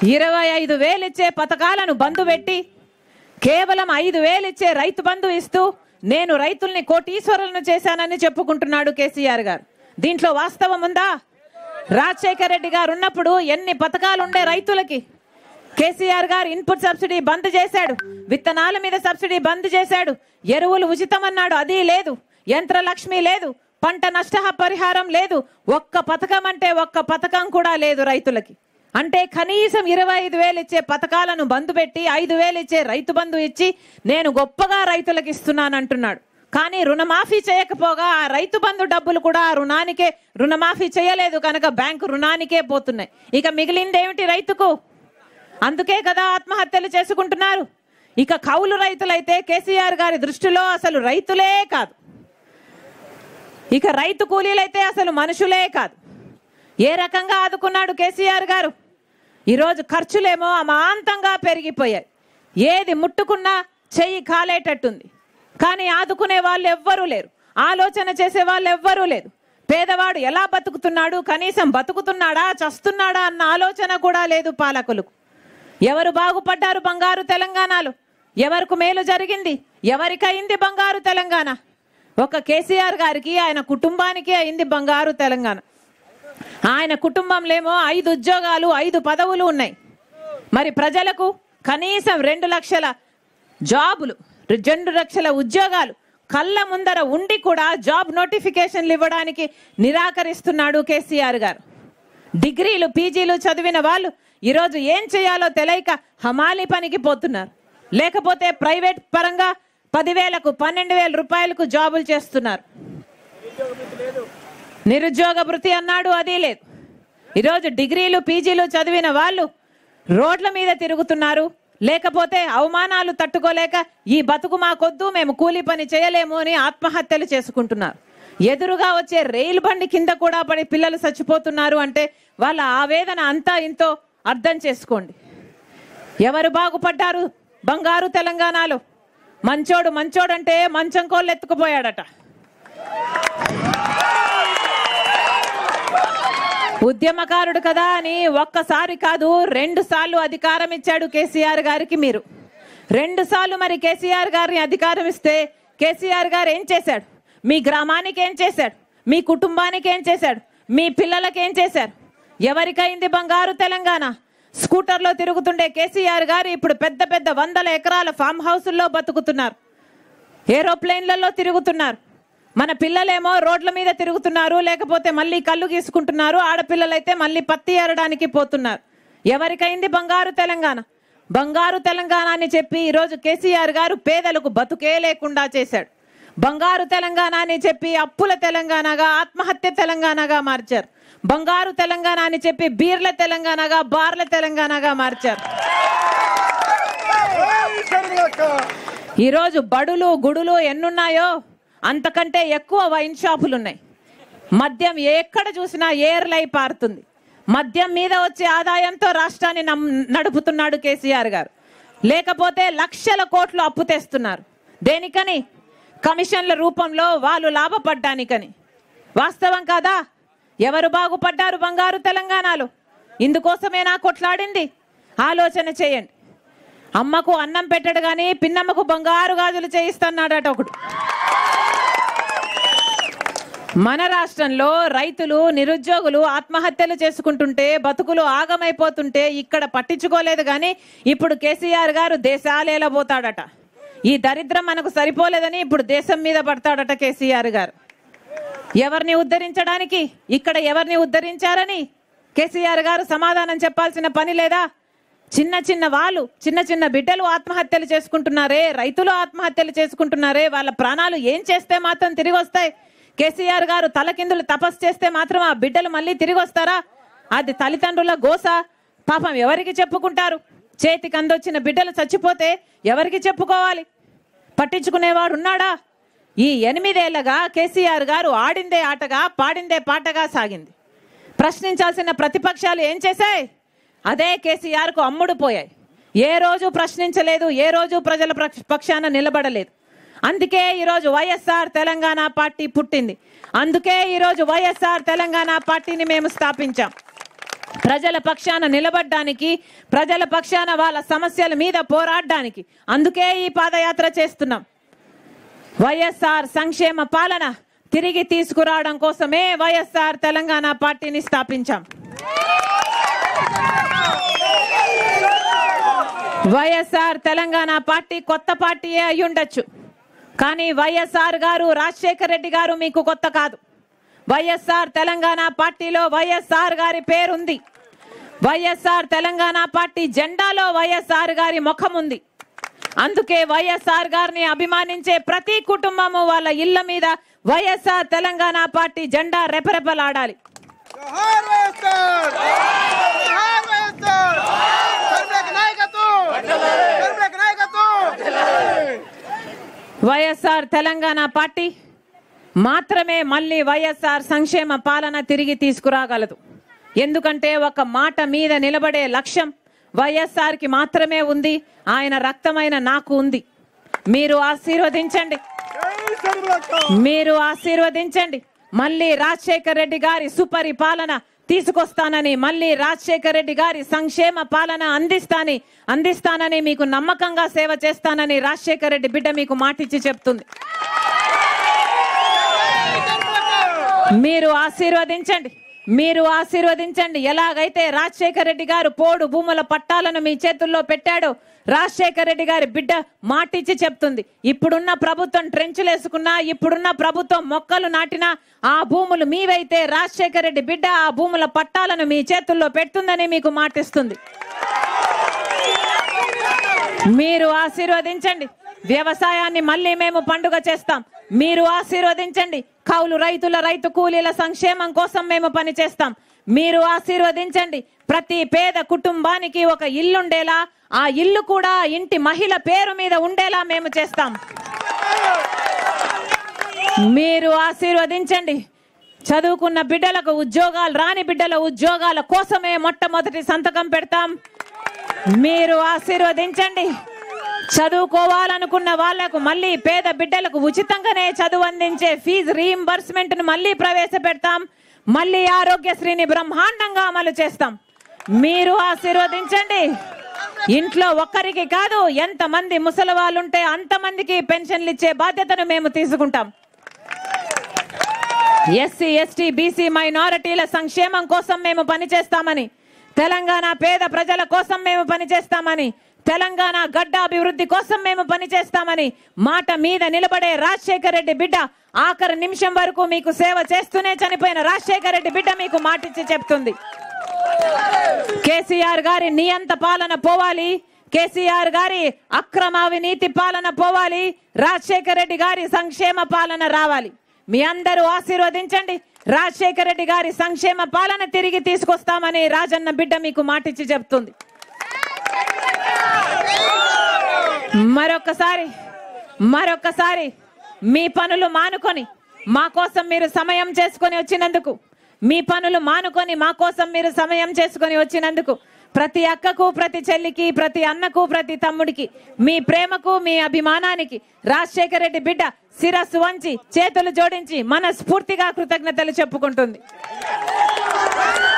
ఇరవై ఐదు వేలు ఇచ్చే పథకాలను బంధు పెట్టి కేవలం ఐదు వేలు ఇచ్చే రైతు బంధు ఇస్తూ నేను రైతుల్ని కోటీశ్వరులను చేశానని చెప్పుకుంటున్నాడు కేసీఆర్ గారు దీంట్లో వాస్తవం ఉందా రాజశేఖర రెడ్డి గారు ఉన్నప్పుడు ఎన్ని పథకాలు ఉండే రైతులకి కేసీఆర్ గారు ఇన్పుట్ సబ్సిడీ బంద్ చేశాడు విత్తనాల మీద సబ్సిడీ బంద్ చేశాడు ఎరువులు ఉచితం అన్నాడు అది లేదు యంత్ర లక్ష్మి లేదు పంట నష్ట పరిహారం లేదు ఒక్క పథకం అంటే ఒక్క పథకం కూడా లేదు రైతులకి అంటే కనీసం ఇరవై ఐదు వేలు ఇచ్చే పథకాలను బంద్ పెట్టి ఐదు వేలు ఇచ్చే రైతు బంధు ఇచ్చి నేను గొప్పగా రైతులకు ఇస్తున్నాను అంటున్నాడు కానీ రుణమాఫీ చేయకపోగా ఆ రైతు బంధు డబ్బులు కూడా ఆ రుణానికే రుణమాఫీ చేయలేదు కనుక బ్యాంకు రుణానికే పోతున్నాయి ఇక మిగిలిందేమిటి రైతుకు అందుకే కదా ఆత్మహత్యలు చేసుకుంటున్నారు ఇక కౌలు రైతులైతే కేసీఆర్ గారి దృష్టిలో అసలు రైతులే కాదు ఇక రైతు కూలీలైతే అసలు మనుషులే కాదు ఏ రకంగా ఆదుకున్నాడు కేసీఆర్ గారు ఈరోజు ఖర్చులేమో అమాంతంగా పెరిగిపోయాయి ఏది ముట్టుకున్నా చెయ్యి కాలేటట్టుంది కానీ ఆదుకునే వాళ్ళు ఎవ్వరూ లేరు ఆలోచన చేసే వాళ్ళు ఎవ్వరూ లేరు పేదవాడు ఎలా బతుకుతున్నాడు కనీసం బతుకుతున్నాడా చస్తున్నాడా అన్న ఆలోచన కూడా లేదు పాలకులకు ఎవరు బాగుపడ్డారు బంగారు తెలంగాణలో ఎవరికి మేలు జరిగింది ఎవరికయింది బంగారు తెలంగాణ ఒక కేసీఆర్ గారికి ఆయన కుటుంబానికి అయింది బంగారు తెలంగాణ ఆయన కుటుంబంలేమో ఐదు ఉద్యోగాలు ఐదు పదవులు ఉన్నాయి మరి ప్రజలకు కనీసం రెండు లక్షల జాబులు రెండు లక్షల ఉద్యోగాలు కళ్ళ ముందర ఉండి కూడా జాబ్ నోటిఫికేషన్లు ఇవ్వడానికి నిరాకరిస్తున్నాడు కేసీఆర్ గారు డిగ్రీలు పీజీలు చదివిన వాళ్ళు ఈరోజు ఏం చేయాలో తెలియక హమాలి పనికి పోతున్నారు లేకపోతే ప్రైవేట్ పరంగా పదివేలకు పన్నెండు వేల రూపాయలకు జాబులు చేస్తున్నారు నిరుద్యోగ భృతి అన్నాడు అది లేదు ఈరోజు డిగ్రీలు పీజీలు చదివిన వాళ్ళు రోడ్ల మీద తిరుగుతున్నారు లేకపోతే అవమానాలు తట్టుకోలేక ఈ బతుకు మాకొద్దు మేము కూలి పని చేయలేము అని ఆత్మహత్యలు చేసుకుంటున్నారు ఎదురుగా వచ్చే రైలు బండి కింద కూడా పడి పిల్లలు చచ్చిపోతున్నారు అంటే వాళ్ళ ఆవేదన అంతా ఇంతో అర్థం చేసుకోండి ఎవరు బాగుపడ్డారు బంగారు తెలంగాణలో మంచోడు మంచోడంటే మంచం కోళ్ళు ఎత్తుకుపోయాడట ఉద్యమకారుడు కదా అని ఒక్కసారి కాదు రెండు సార్లు అధికారం ఇచ్చాడు కేసీఆర్ గారికి మీరు రెండు సార్లు మరి కేసీఆర్ గారిని అధికారం ఇస్తే కేసీఆర్ గారు ఏం చేశాడు మీ గ్రామానికి ఏం చేశాడు మీ కుటుంబానికి ఏం చేశాడు మీ పిల్లలకి ఏం చేశారు ఎవరికైంది బంగారు తెలంగాణ స్కూటర్లో తిరుగుతుండే కేసీఆర్ గారు ఇప్పుడు పెద్ద పెద్ద వందల ఎకరాల ఫామ్ హౌసుల్లో బతుకుతున్నారు ఏరోప్లేన్లలో తిరుగుతున్నారు మన పిల్లలేమో రోడ్ల మీద తిరుగుతున్నారు లేకపోతే మళ్ళీ కళ్ళు గీసుకుంటున్నారు ఆడపిల్లలైతే మళ్ళీ పత్తి ఏరడానికి పోతున్నారు ఎవరికైంది బంగారు తెలంగాణ బంగారు తెలంగాణ అని చెప్పి ఈరోజు కేసీఆర్ గారు పేదలకు బతుకే లేకుండా చేశాడు బంగారు తెలంగాణ అని చెప్పి అప్పుల తెలంగాణగా ఆత్మహత్య తెలంగాణగా మార్చారు బంగారు తెలంగాణ అని చెప్పి బీర్ల తెలంగాణగా బార్ల తెలంగాణగా మార్చారు ఈరోజు బడులు గుడులు ఎన్నున్నాయో అంతకంటే ఎక్కువ వైన్ షాపులు ఉన్నాయి మద్యం ఎక్కడ చూసినా ఏర్లై పారుతుంది మద్యం మీద వచ్చే ఆదాయంతో రాష్ట్రాన్ని నమ్- నడుపుతున్నాడు కేసీఆర్ గారు లేకపోతే లక్షల కోట్లు అప్పు తెస్తున్నారు దేనికని కమిషన్ల రూపంలో వాళ్ళు లాభపడ్డానికని వాస్తవం కాదా ఎవరు బాగుపడ్డారు బంగారు తెలంగాణలో ఇందుకోసమేనా కొట్లాడింది ఆలోచన చేయండి అమ్మకు అన్నం పెట్టడు గాని పిన్నమ్మకు బంగారు గాజులు చేయిస్తున్నాడట ఒకడు మన రాష్ట్రంలో రైతులు నిరుద్యోగులు ఆత్మహత్యలు చేసుకుంటుంటే బతుకులు ఆగమైపోతుంటే ఇక్కడ పట్టించుకోలేదు కానీ ఇప్పుడు కేసీఆర్ గారు దేశాలేలబోతాడట ఈ దరిద్రం మనకు సరిపోలేదని ఇప్పుడు దేశం మీద పడతాడట కేసీఆర్ గారు ఎవరిని ఉద్ధరించడానికి ఇక్కడ ఎవరిని ఉద్ధరించారని కేసీఆర్ గారు సమాధానం చెప్పాల్సిన పని లేదా చిన్న చిన్న వాళ్ళు చిన్న చిన్న బిడ్డలు ఆత్మహత్యలు చేసుకుంటున్నారే రైతులు ఆత్మహత్యలు చేసుకుంటున్నారే వాళ్ళ ప్రాణాలు ఏం చేస్తే మాత్రం తిరిగి వస్తాయి కేసీఆర్ గారు తలకిందులు తపస్సు చేస్తే మాత్రం ఆ బిడ్డలు మళ్ళీ తిరిగి వస్తారా అది తల్లిదండ్రుల గోస పాపం ఎవరికి చెప్పుకుంటారు చేతికి అందొచ్చిన బిడ్డలు చచ్చిపోతే ఎవరికి చెప్పుకోవాలి పట్టించుకునేవాడు ఉన్నాడా ఈ ఎనిమిదేళ్లగా కేసీఆర్ గారు ఆడిందే ఆటగా పాడిందే పాటగా సాగింది ప్రశ్నించాల్సిన ప్రతిపక్షాలు ఏం చేశాయి అదే కేసీఆర్ కు అమ్ముడు పోయాయి ఏ రోజు ప్రశ్నించలేదు ఏ రోజు ప్రజల పక్ష- పక్షాన నిలబడలేదు అందుకే ఈరోజు వైఎస్ఆర్ తెలంగాణ పార్టీ పుట్టింది అందుకే ఈరోజు వైఎస్ఆర్ తెలంగాణ పార్టీని మేము స్థాపించాం ప్రజల పక్షాన నిలబడ్డానికి ప్రజల పక్షాన వాళ్ళ సమస్యల మీద పోరాడడానికి అందుకే ఈ పాదయాత్ర చేస్తున్నాం వైఎస్ఆర్ సంక్షేమ పాలన తిరిగి తీసుకురావడం కోసమే వైఎస్ఆర్ తెలంగాణ పార్టీని స్థాపించాం వైఎస్ఆర్ తెలంగాణ పార్టీ కొత్త పార్టీయే అయి ఉండొచ్చు కానీ వైఎస్ఆర్ గారు రాజశేఖర్ రెడ్డి గారు మీకు కొత్త కాదు వైఎస్ఆర్ తెలంగాణ పార్టీలో వైఎస్ఆర్ గారి పేరుంది వైఎస్ఆర్ తెలంగాణ పార్టీ జెండాలో వైఎస్ఆర్ గారి ముఖం ఉంది అందుకే వైఎస్ఆర్ గారిని అభిమానించే ప్రతి కుటుంబము వాళ్ళ ఇళ్ల మీద వైఎస్ఆర్ తెలంగాణ పార్టీ జెండా రెపరెపలాడాలి జోహార్ వైఎస్ఆర్ జోహార్ వైఎస్ఆర్ కర్మలకు నాయకత్వం కర్మలకు నాయకత్వం వైఎస్ఆర్ తెలంగాణ పార్టీ మాత్రమే మళ్ళీ వైఎస్ఆర్ సంక్షేమ పాలన తిరిగి తీసుకురాగలదు ఎందుకంటే ఒక మాట మీద నిలబడే లక్ష్యం వైఎస్ఆర్ కి మాత్రమే ఉంది ఆయన రక్తమైన నాకు ఉంది మీరు ఆశీర్వదించండి జై సర్వలక్క మీరు ఆశీర్వదించండి మళ్ళీ రాజశేఖర్ రెడ్డి గారి సుపరిపాలన తీసుకొస్తానని మళ్ళీ రాజశేఖర్ రెడ్డి గారి సంక్షేమ పాలన అందిస్తాని అందిస్తానని మీకు నమ్మకంగా సేవ చేస్తానని రాజశేఖర్ రెడ్డి బిడ్డ మీకు మాటిచ్చి చెప్తుంది మీరు ఆశీర్వదించండి మీరు ఆశీర్వదించండి ఎలాగైతే రాజశేఖర రెడ్డి గారు పోడు భూముల పట్టాలను మీ చేతుల్లో పెట్టాడో రాజశేఖర రెడ్డి గారి బిడ్డ మాటిచ్చి చెప్తుంది ఇప్పుడున్న ప్రభుత్వం ట్రెంచులు వేసుకున్నా ఇప్పుడున్న ప్రభుత్వం మొక్కలు నాటినా ఆ భూములు మీవైతే రాజశేఖర రెడ్డి బిడ్డ ఆ భూముల పట్టాలను మీ చేతుల్లో పెడుతుందని మీకు మాటిస్తుంది మీరు ఆశీర్వదించండి వ్యవసాయాన్ని మళ్ళీ మేము పండుగ చేస్తాం మీరు ఆశీర్వదించండి కౌలు రైతుల రైతు కూలీల సంక్షేమం కోసం మేము పనిచేస్తాం మీరు ఆశీర్వదించండి ప్రతి పేద కుటుంబానికి ఒక ఇల్లుండేలా ఆ ఇల్లు కూడా ఇంటి మహిళ పేరు మీద ఉండేలా మేము చేస్తాం మీరు ఆశీర్వదించండి చదువుకున్న బిడ్డలకు ఉద్యోగాలు రాని బిడ్డల ఉద్యోగాల కోసమే మొట్టమొదటి సంతకం పెడతాం మీరు ఆశీర్వదించండి చదువుకోవాలనుకున్న వాళ్లకు మళ్ళీ పేద బిడ్డలకు ఉచితంగానే చదువు అందించే ఫీజు రీయింబర్స్మెంట్ ను మళ్ళీ ప్రవేశపెడతాం మళ్ళీ ఆరోగ్యశ్రీని బ్రహ్మాండంగా అమలు చేస్తాం మీరు ఆశీర్వదించండి ఇంట్లో ఒక్కరికి కాదు ఎంత మంది ముసలి వాళ్ళు ఉంటే అంతమందికి పెన్షన్లు ఇచ్చే బాధ్యతను మేము తీసుకుంటాం ఎస్సీ ఎస్టీ బీసీ మైనారిటీల సంక్షేమం కోసం మేము పనిచేస్తామని తెలంగాణ పేద ప్రజల కోసం మేము పనిచేస్తామని తెలంగాణ గడ్డ అభివృద్ధి కోసం మేము పనిచేస్తామని మాట మీద నిలబడే రాజశేఖర రెడ్డి బిడ్డ ఆఖరి నిమిషం వరకు మీకు సేవ చేస్తూనే చనిపోయిన రాజశేఖర రెడ్డి బిడ్డ మీకు మాటిచ్చి చెప్తుంది కేసీఆర్ గారి నియంత పాలన పోవాలి కేసీఆర్ గారి అక్రమ అవినీతి పాలన పోవాలి రాజశేఖర రెడ్డి గారి సంక్షేమ పాలన రావాలి మీ అందరూ ఆశీర్వదించండి రాజశేఖర రెడ్డి గారి సంక్షేమ పాలన తిరిగి తీసుకొస్తామని రాజన్న బిడ్డ మీకు మాటిచ్చి చెప్తుంది మరొకసారి మరొకసారి మీ పనులు మానుకొని మా కోసం మీరు సమయం చేసుకొని వచ్చినందుకు మీ పనులు మానుకొని మా కోసం మీరు సమయం చేసుకొని వచ్చినందుకు ప్రతి అక్కకు ప్రతి చెల్లికి ప్రతి అన్నకు ప్రతి తమ్ముడికి మీ ప్రేమకు మీ అభిమానానికి రాజశేఖర రెడ్డి బిడ్డ శిరస్సు వంచి చేతులు జోడించి మనస్ఫూర్తిగా కృతజ్ఞతలు చెప్పుకుంటుంది